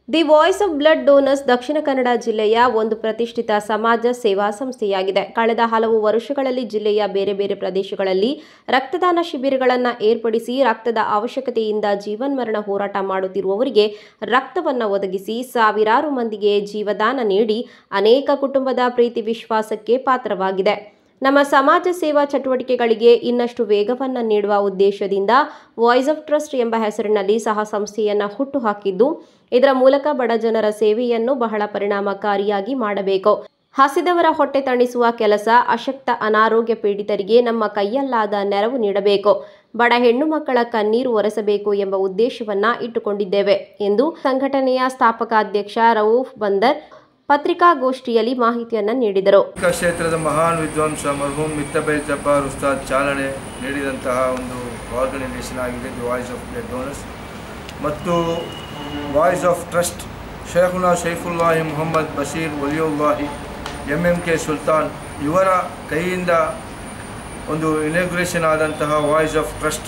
the voice of blood donors Dakshina Kannada ಜಿಲ್ಲೆಯ ಒಂದು ಪ್ರತಿಷ್ಠಿತ ಸಮಾಜ ಸೇವಾ ಸಂಸ್ಥೆಯಾಗಿದೆ ಕಳೆದ ಹಲವು ವರ್ಷಗಳಲ್ಲಿ ಜಿಲ್ಲೆಯ ಬೇರೆ ಬೇರೆ ಪ್ರದೇಶಗಳಲ್ಲಿ ರಕ್ತದಾನ ಶಿಬಿರಗಳನ್ನು ಏರ್ಪಡಿಸಿ ರಕ್ತದ ಅವಶ್ಯಕತೆಯಿಂದ ಜೀವನ್ಮರಣ ಹೋರಾಟ ಮಾಡುತ್ತಿರುವವರಿಗೆ ರಕ್ತವನ್ನು ಒದಗಿಸಿ ಸಾವಿರಾರು ಮಂದಿಗೆ ಜೀವದಾನ ನೀಡಿ ಅನೇಕ ಕುಟುಂಬದ ಪ್ರೀತಿ ವಿಶ್ವಾಸಕ್ಕೆ ಪಾತ್ರವಾಗಿದೆ ನಮ್ಮ ಸಮಾಜ ಸೇವಾ ಚಟುವಟಿಕೆಗಳಿಗೆ ಇನ್ನಷ್ಟು ವೇಗವನ್ನು ನೀಡುವ ಉದ್ದೇಶದಿಂದ ವಾಯ್ಸ್ ಆಫ್ ಟ್ರಸ್ಟ್ ಎಂಬ ಹೆಸರಿನಲ್ಲಿ ಸಹ ಸಂಸ್ಥೆಯನ್ನು ಹುಟ್ಟುಹಾಕಿದ್ದು ಇದರ ಮೂಲಕ ಬಡ ಜನರ ಸೇವೆಯನ್ನು ಬಹಳ ಪರಿಣಾಮಕಾರಿಯಾಗಿ ಮಾಡಬೇಕು ಹಸಿದವರ ಹೊಟ್ಟೆ ತಣಿಸುವ ಕೆಲಸ ಅಶಕ್ತ ಅನಾರೋಗ್ಯ ಪೀಡಿತರಿಗೆ ನಮ್ಮ ಕೈಯಲ್ಲಾದ ನೆರವು ನೀಡಬೇಕು ಬಡ ಹೆಣ್ಣು ಮಕ್ಕಳ ಕಣ್ಣೀರು ಒರೆಸಬೇಕು ಎಂಬ ಉದ್ದೇಶವನ್ನ ಇಟ್ಟುಕೊಂಡಿದ್ದೇವೆ ಎಂದು ಸಂಘಟನೆಯ ಸ್ಥಾಪಕ ಅಧ್ಯಕ್ಷ ರವೂಫ್ ಬಂದರ್ ಪತ್ರಿಕಾಗೋಷ್ಠಿಯಲ್ಲಿ ಮಾಹಿತಿಯನ್ನ ನೀಡಿದರು ಕ ಕ್ಷೇತ್ರದ ಮಹಾನ್ ವಿದ್ವಾಂಸ ಮರ್ಹೂಮ್ ಮಿತ್ತಬೈಲ್ ಜಬ್ಬಾರ್ ಉಸ್ತಾದ್ ಚಾಲನೆ ನೀಡಿದಂತಹ ಒಂದು ಆರ್ಗನೈಸೇಷನ್ ಆಗಿದೆ the voice of blood donors ಮತ್ತು voice of trust Shaikhuna Shaifullahi Muhammad Basheer Valiyullahi M M K Sultan ಇವರ ಕೈಯಿಂದ ಒಂದು ಇನಾಗ್ರೇಷನ್ ಆದಂತಹ ವಾಯ್ಸ್ ಆಫ್ ಟ್ರಸ್ಟ್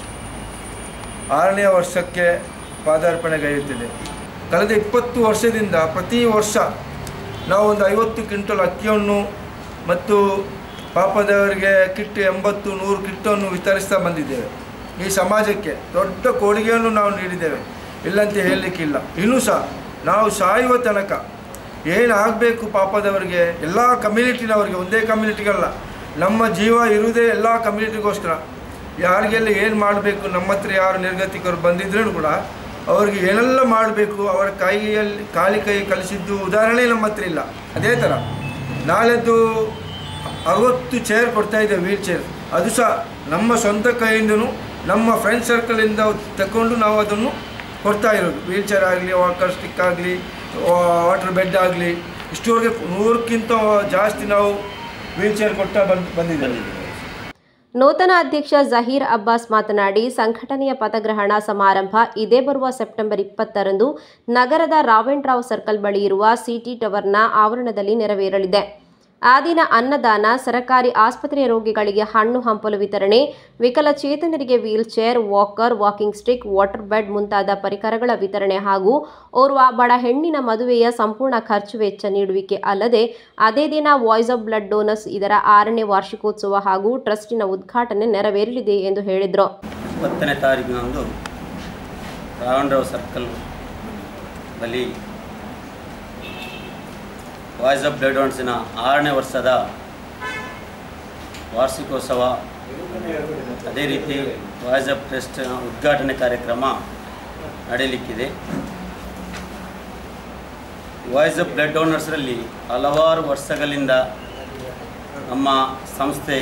ಆರನೇ ವರ್ಷಕ್ಕೆ ಪಾದಾರ್ಪಣೆಗೈಯುತ್ತಿದೆ ಕಳೆದ ಇಪ್ಪತ್ತು ವರ್ಷದಿಂದ ಪ್ರತಿ ವರ್ಷ ನಾವು ಒಂದು ಐವತ್ತು ಕ್ವಿಂಟಲ್ ಅಕ್ಕಿಯನ್ನು ಮತ್ತು ಪಾಪದವರಿಗೆ ಕಿಟ್ ಎಂಬತ್ತು ನೂರು ಕಿಟ್ಟನ್ನು ವಿತರಿಸ್ತಾ ಬಂದಿದ್ದೇವೆ ಈ ಸಮಾಜಕ್ಕೆ ದೊಡ್ಡ ಕೊಡುಗೆಯನ್ನು ನಾವು ನೀಡಿದ್ದೇವೆ ಇಲ್ಲಂತ ಹೇಳಲಿಕ್ಕಿಲ್ಲ ಇನ್ನೂ ಸಹ ನಾವು ಸಾಯುವ ತನಕ ಏನಾಗಬೇಕು ಪಾಪದವರಿಗೆ ಎಲ್ಲ ಕಮ್ಯುನಿಟಿನವರಿಗೆ ಒಂದೇ ಕಮ್ಯುನಿಟಿಗಲ್ಲ ನಮ್ಮ ಜೀವ ಇರುವುದೇ ಎಲ್ಲ ಕಮ್ಯುನಿಟಿಗೋಸ್ಕರ ಯಾರಿಗೆಲ್ಲ ಏನು ಮಾಡಬೇಕು ನಮ್ಮ ಹತ್ರ ಯಾರು ನಿರ್ಗತಿಕರು ಬಂದಿದ್ರೂ ಕೂಡ ಅವ್ರಿಗೆ ಏನೆಲ್ಲ ಮಾಡಬೇಕು ಅವರ ಕೈಯಲ್ಲಿ ಖಾಲಿ ಕೈ ಕಲಿಸಿದ್ದು ಉದಾಹರಣೆ ನಮ್ಮ ಹತ್ರ ಇಲ್ಲ ಅದೇ ಥರ ನಾಳೆದ್ದು ಅರವತ್ತು ಚೇರ್ ಕೊಡ್ತಾ ಇದ್ದೇವೆ ವೀಲ್ ಚೇರ್ ಅದು ಸಹ ನಮ್ಮ ಸ್ವಂತ ಕೈಯಿಂದನೂ ನಮ್ಮ ಫ್ರೆಂಡ್ ಸರ್ಕಲಿಂದ ತಗೊಂಡು ನಾವು ಅದನ್ನು ಕೊಡ್ತಾ ಇರೋದು ವೀಲ್ ಚೇರ್ ಆಗಲಿ ವಾಕರ್ ಸ್ಟಿಕ್ ಆಗಲಿ ವಾಟರ್ ಬೆಡ್ ಆಗಲಿ ಇಷ್ಟುವರೆಗೆ ನೂರಕ್ಕಿಂತ ಜಾಸ್ತಿ ನಾವು ವೀಲ್ ಚೇರ್ ಕೊಡ್ತಾ ಬಂದು ಬಂದಿದ್ದೇವೆ ನೂತನ ಅಧ್ಯಕ್ಷ ಜಹೀರ್ ಅಬ್ಬಾಸ್ ಮಾತನಾಡಿ ಸಂಘಟನೆಯ ಪದಗ್ರಹಣ ಸಮಾರಂಭ ಇದೇ ಬರುವ ಸೆಪ್ಟೆಂಬರ್ ಇಪ್ಪತ್ತರಂದು ನಗರದ ರಾವೆಂಡ್ ರಾವ್ ಸರ್ಕಲ್ ಬಳಿ ಇರುವ ಸಿಟಿ ಟವರ್ನ ಆವರಣದಲ್ಲಿ ನೆರವೇರಲಿದೆ ಆ ದಿನ ಅನ್ನದಾನ ಸರಕಾರಿ ಆಸ್ಪತ್ರೆಯ ರೋಗಿಗಳಿಗೆ ಹಣ್ಣು ಹಂಪಲು ವಿತರಣೆ ವಿಕಲಚೇತನರಿಗೆ wheelchair walker walking stick water bed ಮುಂತಾದ ಪರಿಕರಗಳ ವಿತರಣೆ ಹಾಗೂ ಓರ್ವ ಬಡ ಹೆಣ್ಣಿನ ಮದುವೆಯ ಸಂಪೂರ್ಣ ಖರ್ಚು ವೆಚ್ಚ ನೀಡುವಿಕೆ ಅಲ್ಲದೆ ಅದೇ ದಿನ ವಾಯ್ಸ್ ಆಫ್ ಬ್ಲಡ್ ಡೋನರ್ಸ್ ಇದರ ಆರನೇ ವಾರ್ಷಿಕೋತ್ಸವ ಹಾಗೂ ಟ್ರಸ್ಟಿನ ಉದ್ಘಾಟನೆ ನೆರವೇರಲಿದೆ ಎಂದು ಹೇಳಿದರು ಇಪ್ಪತ್ತನೇ ತಾರೀಕಿನಂದು ರಾವಂಡ್ರವ್ ಸರ್ಕಲ್ ಬಳಿ ವಾಯ್ಸ್ ಆಫ್ ಬ್ಲಡ್ ಡೋನರ್ಸಿನ ಆರನೇ ವರ್ಷದ ವಾರ್ಷಿಕೋತ್ಸವ ಅದೇ ರೀತಿ ವಾಯ್ಸ್ ಆಫ್ ಟ್ರಸ್ಟ್ನ ಉದ್ಘಾಟನೆ ಕಾರ್ಯಕ್ರಮ ನಡೆಯಲಿಕ್ಕಿದೆ ವಾಯ್ಸ್ ಆಫ್ ಬ್ಲಡ್ ಡೋನರ್ಸ್ರಲ್ಲಿ ಹಲವಾರು ವರ್ಷಗಳಿಂದ ನಮ್ಮ ಸಂಸ್ಥೆ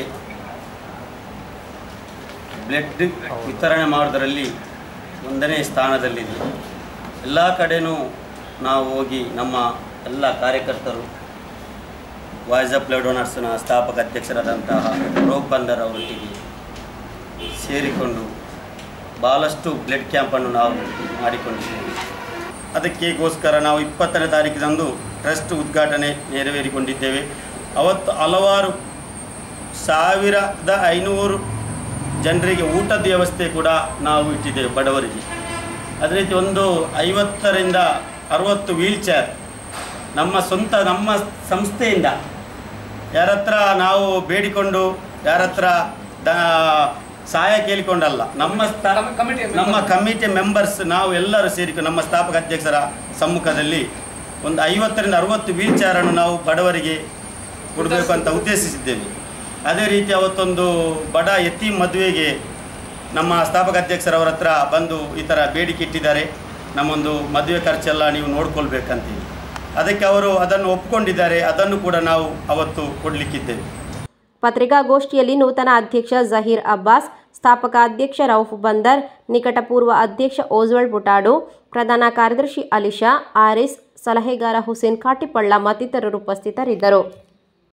ಬ್ಲಡ್ ವಿತರಣೆ ಮಾಡೋದರಲ್ಲಿ ಒಂದನೇ ಸ್ಥಾನದಲ್ಲಿದೆ ಎಲ್ಲ ಕಡೆನೂ ನಾವು ಹೋಗಿ ನಮ್ಮ ಎಲ್ಲ ಕಾರ್ಯಕರ್ತರು ವಾಯ್ಸ್ ಆಫ್ ಬ್ಲಡ್ ಡೋನರ್ಸ್ನ ಸ್ಥಾಪಕ ಅಧ್ಯಕ್ಷರಾದಂತಹ ರೋಗ್ ಬಂದರ್ ಅವರೊಟ್ಟಿಗೆ ಸೇರಿಕೊಂಡು ಭಾಳಷ್ಟು ಬ್ಲಡ್ ಕ್ಯಾಂಪನ್ನು ನಾವು ಮಾಡಿಕೊಂಡಿದ್ದೇವೆ ಅದಕ್ಕೆಗೋಸ್ಕರ ನಾವು ಇಪ್ಪತ್ತನೇ ತಾರೀಕಿನಂದು ಟ್ರಸ್ಟ್ ಉದ್ಘಾಟನೆ ನೆರವೇರಿಕೊಂಡಿದ್ದೇವೆ ಅವತ್ತು ಹಲವಾರು ಸಾವಿರದ ಐನೂರು ಜನರಿಗೆ ಊಟದ ವ್ಯವಸ್ಥೆ ಕೂಡ ನಾವು ಇಟ್ಟಿದ್ದೇವೆ ಬಡವರಿಗೆ ಅದೇ ರೀತಿ ಒಂದು ಐವತ್ತರಿಂದ ಅರುವತ್ತು ವೀಲ್ ಚೇರ್ ನಮ್ಮ ಸ್ವಂತ ನಮ್ಮ ಸಂಸ್ಥೆಯಿಂದ ಯಾರ ಹತ್ರ ನಾವು ಬೇಡಿಕೊಂಡು ಯಾರ ಹತ್ರ ದ ಸಹಾಯ ಕೇಳಿಕೊಂಡಲ್ಲ ನಮ್ಮ ಸ್ಥ- ನಮ್ಮ ಕಮಿಟಿ ಮೆಂಬರ್ಸ್ ನಾವು ಎಲ್ಲರೂ ಸೇರಿಕೊಂಡು ನಮ್ಮ ಸ್ಥಾಪಕ ಅಧ್ಯಕ್ಷರ ಸಮ್ಮುಖದಲ್ಲಿ ಒಂದು ಐವತ್ತರಿಂದ ಅರುವತ್ತು ವೀಲ್ ಚೇರನ್ನು ನಾವು ಬಡವರಿಗೆ ಕೊಡಬೇಕು ಅಂತ ಉದ್ದೇಶಿಸಿದ್ದೇವೆ ಅದೇ ರೀತಿ ಅವತ್ತೊಂದು ಬಡ ಎತ್ತಿ ಮದುವೆಗೆ ನಮ್ಮ ಸ್ಥಾಪಕ ಅಧ್ಯಕ್ಷರವರ ಹತ್ರ ಬಂದು ಈ ಥರ ಬೇಡಿಕೆ ಇಟ್ಟಿದ್ದಾರೆ ನಮ್ಮೊಂದು ಮದುವೆ ಖರ್ಚೆಲ್ಲ ನೀವು ನೋಡ್ಕೊಳ್ಬೇಕಂತೇಳಿ ಅದಕ್ಕೆ ಅವರು ಅದನ್ನು ಒಪ್ಪಿಕೊಂಡಿದ್ದಾರೆ ಅದನ್ನು ಕೂಡ ನಾವು ಅವತ್ತು ಕೊಡಲಿಕ್ಕಿದ್ದೇವೆ ಪತ್ರಿಕಾಗೋಷ್ಠಿಯಲ್ಲಿ ನೂತನ ಅಧ್ಯಕ್ಷ ಜಹೀರ್ ಅಬ್ಬಾಸ್ ಸ್ಥಾಪಕ ಅಧ್ಯಕ್ಷ ರೌಫ್ ಬಂದರ್ ನಿಕಟಪೂರ್ವ ಅಧ್ಯಕ್ಷ ಓಜ್ವಲ್ ಬುಟಾಡು ಪ್ರಧಾನ ಕಾರ್ಯದರ್ಶಿ ಅಲಿಶಾ ಆರಿಸ್ ಸಲಹೆಗಾರ ಹುಸೇನ್ ಕಾಟಿಪಳ್ಳ ಮತ್ತಿತರರು ಉಪಸ್ಥಿತರಿದ್ದರು